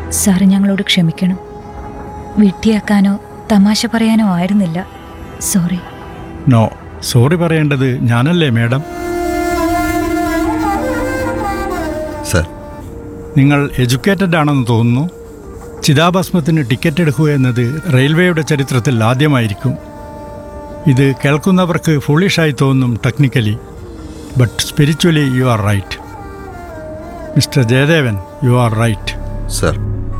Sir ഞങ്ങളോട് ക്ഷമിക്കണം വീട്ടിയാക്കാനോ തമാശ പറയാനോ ആയിരുന്നില്ല സോറി നോ സോറി പറയേണ്ടത് ഞാനല്ലേ മേഡം സർ നിങ്ങൾ എഡ്യൂക്കേറ്റഡ് ആണെന്ന് തോന്നുന്നു ചിതാഭസ്മത്തിന് ടിക്കറ്റ് എടുക്കുക എന്നത് റെയിൽവേയുടെ ചരിത്രത്തിൽ ആദ്യമായിരിക്കും ഇത് കേൾക്കുന്നവർക്ക് ഫുളിഷായി തോന്നും technically but spiritually you are right mister Jayadevan you are right sir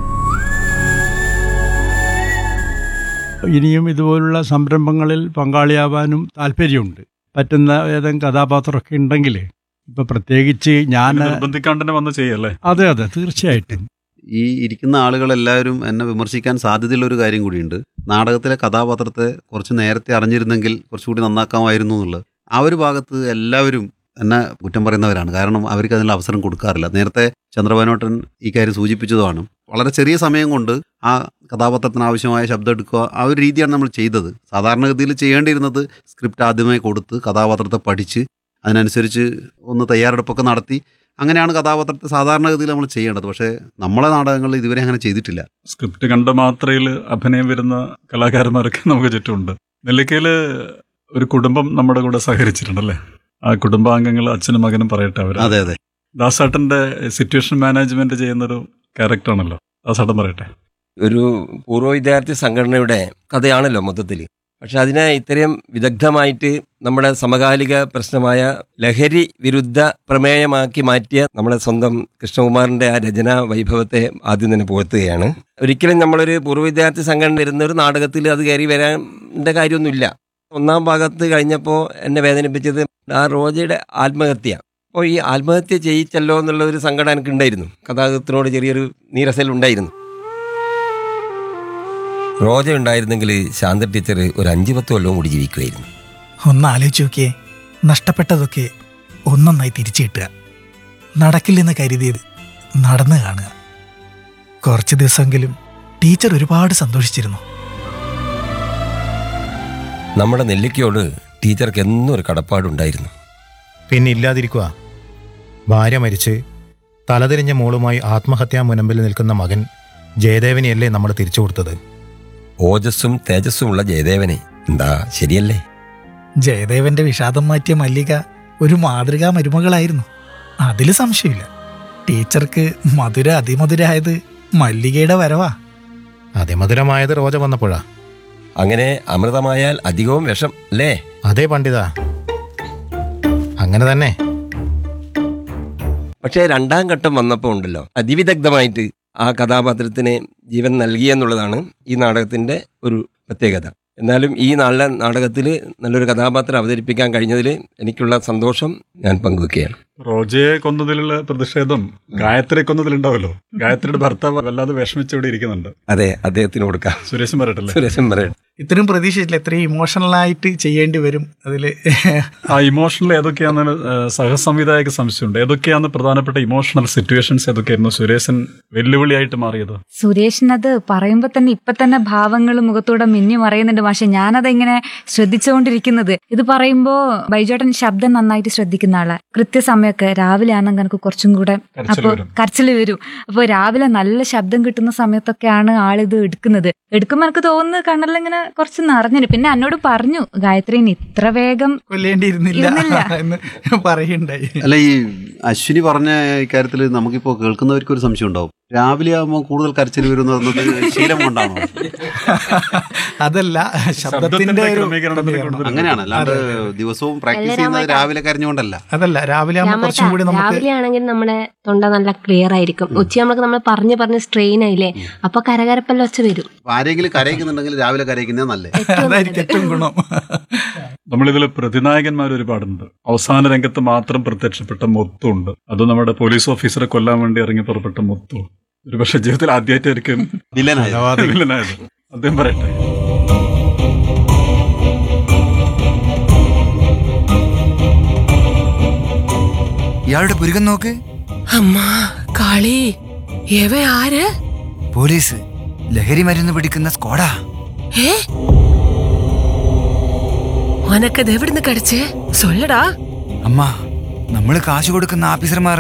ഇനിയും ഇതുപോലുള്ള സംരംഭങ്ങളിൽ പങ്കാളിയാവാനും താല്പര്യമുണ്ട് പറ്റുന്ന ഏതെങ്കിലും കഥാപാത്രമൊക്കെ ഉണ്ടെങ്കിൽ ഇപ്പം പ്രത്യേകിച്ച് ഞാൻ നിർബന്ധിക്കാണ്ട് തന്നെ വന്ന് ചെയ്യല്ലേ അതെ അതെ തീർച്ചയായിട്ടും ഈ ഇരിക്കുന്ന ആളുകളെല്ലാവരും എന്നെ വിമർശിക്കാൻ സാധ്യതയുള്ള ഒരു കാര്യം കൂടിയുണ്ട് നാടകത്തിലെ കഥാപാത്രത്തെ കുറച്ച് നേരത്തെ അറിഞ്ഞിരുന്നെങ്കിൽ കുറച്ചുകൂടി നന്നാക്കാമായിരുന്നു എന്നുള്ളത് ആ ഒരു ഭാഗത്ത് എല്ലാവരും എന്നെ കുറ്റം പറയുന്നവരാണ് കാരണം അവർക്ക് അതിനുള്ള അവസരം കൊടുക്കാറില്ല നേരത്തെ ചന്ദ്രബാനോട്ടൻ ഈ കാര്യം സൂചിപ്പിച്ചതുമാണ് വളരെ ചെറിയ സമയം കൊണ്ട് ആ കഥാപാത്രത്തിന് ആവശ്യമായ ശബ്ദം എടുക്കുക ആ ഒരു രീതിയാണ് നമ്മൾ ചെയ്തത് സാധാരണഗതിയിൽ ചെയ്യേണ്ടിയിരുന്നത് സ്ക്രിപ്റ്റ് ആദ്യമേ കൊടുത്ത് കഥാപാത്രത്തെ പഠിച്ച് അതിനനുസരിച്ച് ഒന്ന് തയ്യാറെടുപ്പൊക്കെ നടത്തി അങ്ങനെയാണ് കഥാപാത്രത്തെ സാധാരണഗതിയിൽ നമ്മൾ ചെയ്യേണ്ടത് പക്ഷേ നമ്മളെ നാടകങ്ങളിൽ ഇതുവരെ അങ്ങനെ ചെയ്തിട്ടില്ല സ്ക്രിപ്റ്റ് കണ്ട മാത്രയിൽ അഭിനയം വരുന്ന കലാകാരന്മാരൊക്കെ നമുക്ക് ചുറ്റുമുണ്ട് നെല്ലിക്കയില് ഒരു കുടുംബം നമ്മുടെ കൂടെ സഹകരിച്ചിട്ടുണ്ടല്ലേ ആ കുടുംബാംഗങ്ങൾ അച്ഛനും മകനും പറയട്ടെ അവർ അതെ അതെ ദാസാട്ടന്റെ സിറ്റുവേഷൻ മാനേജ്മെന്റ് ചെയ്യുന്നൊരു ക്യാരക്ടറാണല്ലോ ദാസാട്ടൻ പറയട്ടെ ഒരു പൂർവ്വ വിദ്യാർത്ഥി സംഘടനയുടെ കഥയാണല്ലോ മൊത്തത്തിൽ പക്ഷെ അതിനെ ഇത്രയും വിദഗ്ധമായിട്ട് നമ്മുടെ സമകാലിക പ്രശ്നമായ ലഹരി വിരുദ്ധ പ്രമേയമാക്കി മാറ്റിയ നമ്മുടെ സ്വന്തം കൃഷ്ണകുമാറിന്റെ ആ രചനാ വൈഭവത്തെ ആദ്യം തന്നെ പുകഴ്ത്തുകയാണ് ഒരിക്കലും നമ്മളൊരു പൂർവ്വ വിദ്യാർത്ഥി സംഘടന ഇരുന്ന ഒരു നാടകത്തിൽ അത് കയറി വരാൻ്റെ കാര്യമൊന്നുമില്ല ഒന്നാം ഭാഗത്ത് കഴിഞ്ഞപ്പോൾ എന്നെ വേദനിപ്പിച്ചത് ആ റോജയുടെ ആത്മഹത്യ അപ്പോൾ ഈ ആത്മഹത്യ ചെയ്യിച്ചല്ലോ എന്നുള്ള ഒരു സങ്കടം എനിക്ക് ഉണ്ടായിരുന്നു കഥാകൃത്തിനോട് ചെറിയൊരു നീരസൽ ഉണ്ടായിരുന്നു റോജ ഉണ്ടായിരുന്നെങ്കിൽ ശാന്ത ടീച്ചർ ഒരു അഞ്ച് പത്ത് കൊല്ലവും കൂടി ജീവിക്കുമായിരുന്നു ഒന്ന് ആലോചിച്ച് നോക്കിയേ നഷ്ടപ്പെട്ടതൊക്കെ ഒന്നൊന്നായി തിരിച്ചു കിട്ടുക നടക്കില്ലെന്ന് കരുതിയത് നടന്നു കാണുക കുറച്ച് ദിവസമെങ്കിലും ടീച്ചർ ഒരുപാട് സന്തോഷിച്ചിരുന്നു നമ്മുടെ നെല്ലിക്കയോട് ടീച്ചർക്ക് എന്നും ഒരു കടപ്പാടുണ്ടായിരുന്നു പിന്നെ ഇല്ലാതിരിക്കുക ഭാര്യ മരിച്ച് തലതിരിഞ്ഞ മോളുമായി ആത്മഹത്യാ മുനമ്പിൽ നിൽക്കുന്ന മകൻ ജയദേവനെയല്ലേ നമ്മൾ തിരിച്ചു കൊടുത്തത് ഓജസ്സും തേജസ്സുമുള്ള ജയദേവനെ എന്താ ശരിയല്ലേ ജയദേവന്റെ വിഷാദം മാറ്റിയ മല്ലിക ഒരു മാതൃകാ മരുമകളായിരുന്നു അതിൽ സംശയമില്ല ടീച്ചർക്ക് മധുര അതിമധുരായത് മല്ലികയുടെ വരവാ അതിമധുരമായത് റോജ വന്നപ്പോഴാ അങ്ങനെ അമൃതമായാൽ അധികവും വിഷം അല്ലേ അതേ പണ്ഡിത അങ്ങനെ തന്നെ പക്ഷേ രണ്ടാം ഘട്ടം വന്നപ്പോൾ ഉണ്ടല്ലോ അതിവിദഗ്ധമായിട്ട് ആ കഥാപാത്രത്തിന് ജീവൻ നൽകിയെന്നുള്ളതാണ് ഈ നാടകത്തിന്റെ ഒരു പ്രത്യേകത എന്നാലും ഈ നല്ല നാടകത്തിൽ നല്ലൊരു കഥാപാത്രം അവതരിപ്പിക്കാൻ കഴിഞ്ഞതിൽ എനിക്കുള്ള സന്തോഷം ഞാൻ പങ്കുവെക്കുകയാണ് റോജയെ കൊന്നതിലുള്ള പ്രതിഷേധം ഗായത്രിയെ കൊന്നതിലുണ്ടാവല്ലോ ഗായത്രിയുടെ ഭർത്താവ് വല്ലാതെ വിഷമിച്ചിവിടെ ഇരിക്കുന്നുണ്ട് അതെ അദ്ദേഹത്തിന് കൊടുക്കാം സുരേഷൻ പറയട്ടല്ലേ സുരേഷൻ പറയട്ടെ ഇത്രയും പ്രതീക്ഷിച്ചില്ല ഇത്രയും ഇമോഷണലായിട്ട് ചെയ്യേണ്ടി വരും അതില് ആ ഇമോഷണൽ ഏതൊക്കെയാന്ന് ഏഹ്, സഹസംവിധായക സംശയമുണ്ട് ഏതൊക്കെയാണ് പ്രധാനപ്പെട്ട ഇമോഷണൽ സിറ്റുവേഷൻസ് ഏതൊക്കെയായിരുന്നു സുരേശൻ വെല്ലുവിളിയായിട്ട് മാറിയത് സുരേഷിനത് പറയുമ്പോ തന്നെ ഇപ്പൊ തന്നെ ഭാവങ്ങൾ മുഖത്തൂടെ മിന്നി മറയുന്നുണ്ട് പക്ഷെ ഞാനതിങ്ങനെ ശ്രദ്ധിച്ചുകൊണ്ടിരിക്കുന്നത് ഇത് പറയുമ്പോ ബൈജോട്ടൻ ശബ്ദം നന്നായിട്ട് ശ്രദ്ധിക്കുന്ന ആളാ കൃത്യസമയമൊക്കെ രാവിലെ ആണെങ്കിൽ എനിക്ക് കുറച്ചും കൂടെ കരച്ചിൽ അപ്പൊ വരും. കരച്ചിൽ വരും അപ്പൊ രാവിലെ നല്ല ശബ്ദം കിട്ടുന്ന സമയത്തൊക്കെയാണ് ആളിത് എടുക്കുന്നത് എടുക്കുമ്പോ എനിക്ക് തോന്നുന്നത് കണ്ണലിങ്ങനെ കുറച്ച് നിറഞ്ഞിന് പിന്നെ എന്നോട് പറഞ്ഞു ഗായത്രീന് ഇത്ര വേഗം കൊല്ലേണ്ടിയിരുന്നില്ല ഇരുന്നില്ല. എന്ന് പറയുണ്ടായി അല്ല ഈ അശ്വിനി പറഞ്ഞ ഇക്കാര്യത്തിൽ നമുക്കിപ്പോൾ കേൾക്കുന്നവർക്ക് ഒരു സംശയം ഉണ്ടാവും രാവിലെ ആകുമ്പോൾ കൂടുതൽ കരച്ചിൽ വരുമെന്ന് പറയുന്നത് ശീലം കൊണ്ടാണോ അതല്ല ശബ്ദത്തിന്റെ ഒരു ക്രമീകരണത്തിന് കൂടുതൽ അങ്ങനെയാണ് അല്ലാണ്ട് ദിവസവും പ്രാക്ടീസ് ചെയ്യുന്നത് രാവിലെ കരഞ്ഞുകൊണ്ടല്ല അതല്ല രാവിലെ ആകുമ്പോൾ കുറച്ചും കൂടി നമുക്ക് രാവിലെ ആണെങ്കിൽ നമ്മുടെ തൊണ്ട നല്ല ക്ലിയർ ആയിരിക്കും ഉച്ചയാകുമ്പോൾ നമ്മൾ പറഞ്ഞ് പറഞ്ഞ് സ്ട്രെയിൻ ആയില്ലേ അപ്പൊ കരകരപ്പല്ല ഒച്ച വരും അപ്പൊ ആരെങ്കിലും കരയിക്കുന്നുണ്ടെങ്കിൽ രാവിലെ കരയിക്കുന്നേ നല്ലത് അതായിരിക്കും ഏറ്റവും ഗുണം നമ്മളിതിൽ പ്രതിനായകന്മാർ ഒരുപാടുണ്ട് അവസാന രംഗത്ത് മാത്രം പ്രത്യക്ഷപ്പെട്ട മുത്തുണ്ട് അത് നമ്മുടെ പോലീസ് ഓഫീസറെ കൊല്ലാൻ വേണ്ടി ഇറങ്ങി പുറപ്പെട്ട മുത്തു ഒരു പക്ഷെ ജീവിതത്തിൽ ആദ്യമായിട്ടായിരിക്കും വില്ലനായത് വില്ലനായത് അദ്ദേഹം പറയട്ടെ ഇയാളുടെ പുരുകം നോക്ക് അമ്മാ കാളി എവ ആര് പോലീസ് ലഹരി മരുന്ന് പിടിക്കുന്ന സ്ക്വാഡാ ഏ ഉനക്കത് എവിടുന്ന് കടിച്ചേ സൊല്ലടാ അമ്മ നമ്മള് കാശ് കൊടുക്കുന്ന ആഫീസർമാർ